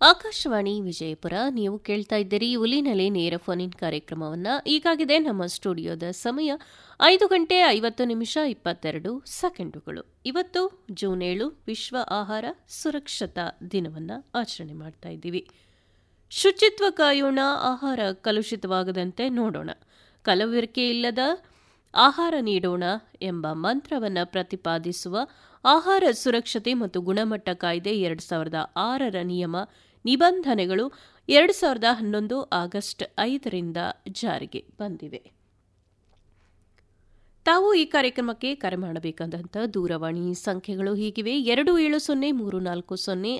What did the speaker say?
ಆಕಾಶವಾಣಿ ವಿಜಯಪುರ ನೀವು ಕೇಳ್ತಾ ಇದ್ದೀರಿ ಉಲಿನಲ್ಲಿ ನೇರ ಫೋನ್ ಇನ್ ಕಾರ್ಯಕ್ರಮವನ್ನ ಈಗಾಗಿದೆ ನಮ್ಮ ಸ್ಟುಡಿಯೋದ ಸಮಯ ಐದು ಗಂಟೆ ಐವತ್ತು ನಿಮಿಷ ಇಪ್ಪತ್ತೆರಡು ಸೆಕೆಂಡುಗಳು ಇವತ್ತು ಜೂನ್ ಏಳು ವಿಶ್ವ ಆಹಾರ ಸುರಕ್ಷತಾ ದಿನವನ್ನ ಆಚರಣೆ ಮಾಡ್ತಾ ಇದ್ದೀವಿ ಶುಚಿತ್ವ ಕಾಯೋಣ ಆಹಾರ ಕಲುಷಿತವಾಗದಂತೆ ನೋಡೋಣ ಕಲಬೆರಕೆ ಇಲ್ಲದ ಆಹಾರ ನೀಡೋಣ ಎಂಬ ಮಂತ್ರವನ್ನು ಪ್ರತಿಪಾದಿಸುವ ಆಹಾರ ಸುರಕ್ಷತೆ ಮತ್ತು ಗುಣಮಟ್ಟ ಕಾಯ್ದೆ ಎರಡು ಸಾವಿರದ ಆರರ ನಿಯಮ ನಿಬಂಧನೆಗಳು ಎರಡು ಸಾವಿರದ ಹನ್ನೊಂದು ಆಗಸ್ಟ್ ಐದರಿಂದ ಜಾರಿಗೆ ಬಂದಿವೆ ತಾವು ಈ ಕಾರ್ಯಕ್ರಮಕ್ಕೆ ಕರೆ ಮಾಡಬೇಕಾದಂಥ ದೂರವಾಣಿ ಸಂಖ್ಯೆಗಳು ಹೀಗಿವೆ ಎರಡು ಏಳು ಸೊನ್ನೆ ಮೂರು ನಾಲ್ಕು ಸೊನ್ನೆ